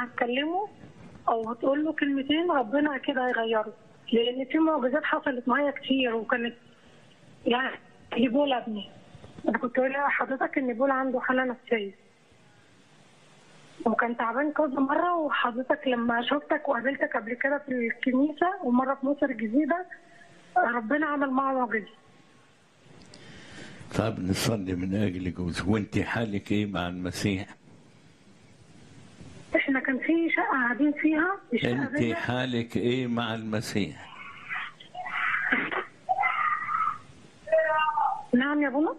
هتكلمه او هتقول له كلمتين ربنا اكيد هيغيره لان في معجزات حصلت معايا كتير وكانت يعني ايبولا ابني انا كنت قايله لحضرتك ان ايبولا عنده حاله نفسيه وكان تعبان كذا مره وحضرتك لما شفتك وقابلتك قبل كده في الكنيسه ومره في مصر الجديده ربنا عمل معه معجزه طب نصلي من اجل جوز وانت حالك ايه مع المسيح احنا كان في شقه قاعدين فيها الشقه انت دي حالك ايه مع المسيح نعم يا بابا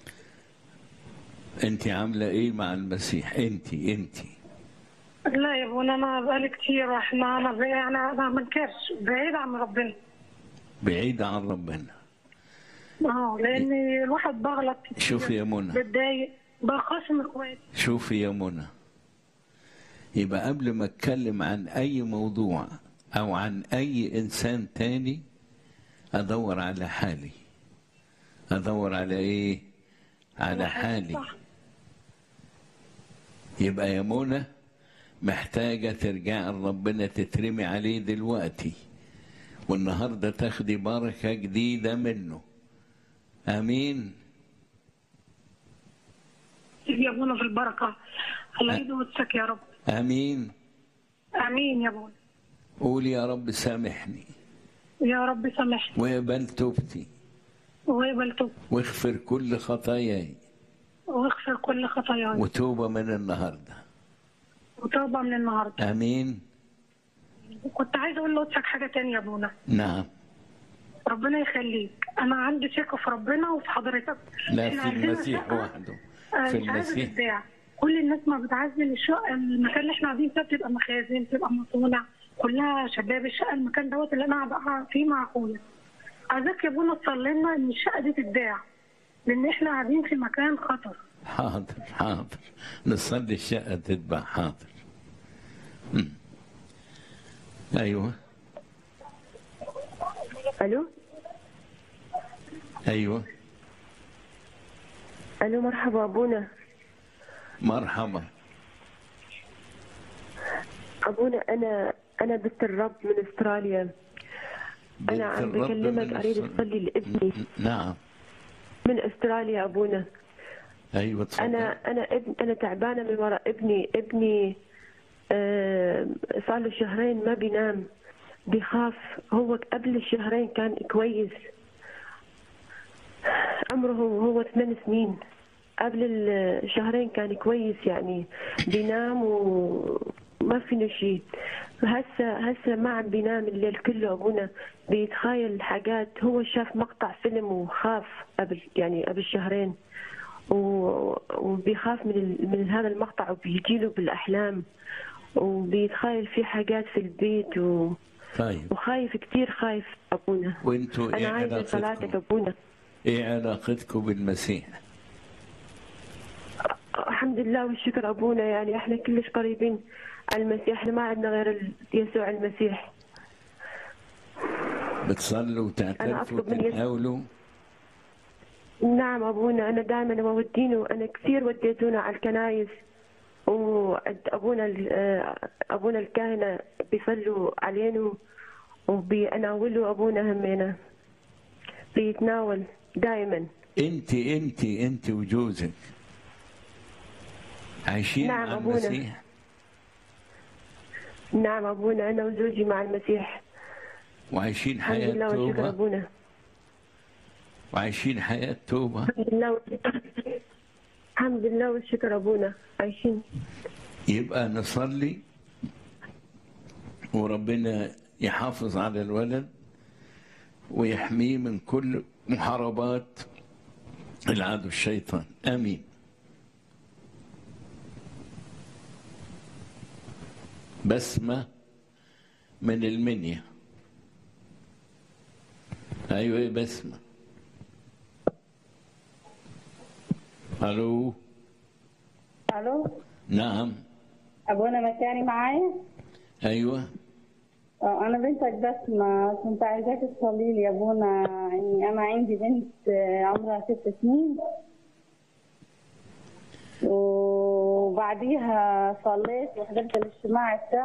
انت عامله ايه مع المسيح انت انت لا يا بابا انا بقالي كتير احنا انا بقى انا انا ما انكرش بعيد عن ربنا بعيدة عن ربنا اه لان الواحد بغلط كتير شوفي يا منى بتضايق بخاصم اخواتي شوفي يا منى يبقى قبل ما اتكلم عن اي موضوع او عن اي انسان تاني ادور على حالي ادور على ايه على حالي صح. يبقى يا منى محتاجة ترجع ربنا تترمي عليه دلوقتي والنهاردة تاخدي بركة جديدة منه امين يا ابونا في البركه على ايد وسك يا رب امين امين يا ابونا قول يا رب سامحني يا رب سامحني واقبل توبتي ويقبل توب واغفر كل خطاياي واغفر كل خطاياي وتوبة من النهاردة وتوبه من النهارده امين كنت عايزه اقول لوسك حاجه تانية يا ابونا نعم ربنا يخليك انا عندي ثقه في ربنا وفي حضرتك لا إحنا في عندنا المسيح شقة، وحده آه، في مش عايزة المسيح تتباع. كل الناس ما بتعزل الشقه المكان اللي احنا قاعدين فيه بتبقى مخازن بتبقى مصانع كلها شباب الشقه المكان دوت اللي انا قاعده فيه مع اخويا عايزاك يا ابونا تصلي لنا ان الشقه دي تتباع لان احنا قاعدين في مكان خطر حاضر حاضر نصلي الشقة تتبع حاضر مم. ايوه الو ايوه الو مرحبا ابونا مرحبا ابونا انا انا بنت الرب من استراليا انا عم بنت الرب بكلمك من اريد الص- اصلي لابني نعم من استراليا ابونا ايوه تفضل انا انا ابن انا تعبانه من وراء ابني ابني آه، صار له شهرين ما بينام بيخاف هو قبل الشهرين كان كويس عمره هو ثمان سنين قبل الشهرين كان كويس يعني بينام وما فينا شيء هسه هسه ما عم بينام الليل كله ابونا بيتخيل حاجات هو شاف مقطع فيلم وخاف قبل يعني قبل شهرين و- وبيخاف من ال- من هذا المقطع وبيجيله بالاحلام وبيتخيل في حاجات في البيت و... طيب وخايف كثير خايف ابونا وانتوا ايه انا عايزه صلاتك علاقتكم ابونا ايه علاقتكم بالمسيح الحمد لله والشكر ابونا يعني احنا كلش قريبين على المسيح احنا ما عندنا غير ال- يسوع المسيح بتصلوا أنا وتعترفوا أطلب من يسوع. وتتناولوا نعم ابونا انا دائما مودينه انا كثير وديتونا على الكنايس وابونا ال- آه، ابونا الكاهنه بيصلوا علينا وبيناولوا ابونا همنا بيتناول دائما انت انت انت وجوزك عايشين نعم، مع أبونا. المسيح نعم ابونا انا وزوجي مع المسيح وعايشين الحمد حياة لله والشكر توبة ابونا وعايشين حياة توبة الحمد لله والشكر الحمد لله والشكر ابونا عايشين يبقى نصلي وربنا يحافظ على الولد ويحميه من كل محاربات العدو الشيطان امين بسمة من المنيا ايوه يا بسمة الو الو نعم ابونا مكاني معايا ايوه اه انا بنتك بس ما كنت عايزاك تصلي لي يا ابونا يعني انا عندي بنت آه، عمرها ست سنين و وبعديها صليت وحضرت الاجتماع بتاعه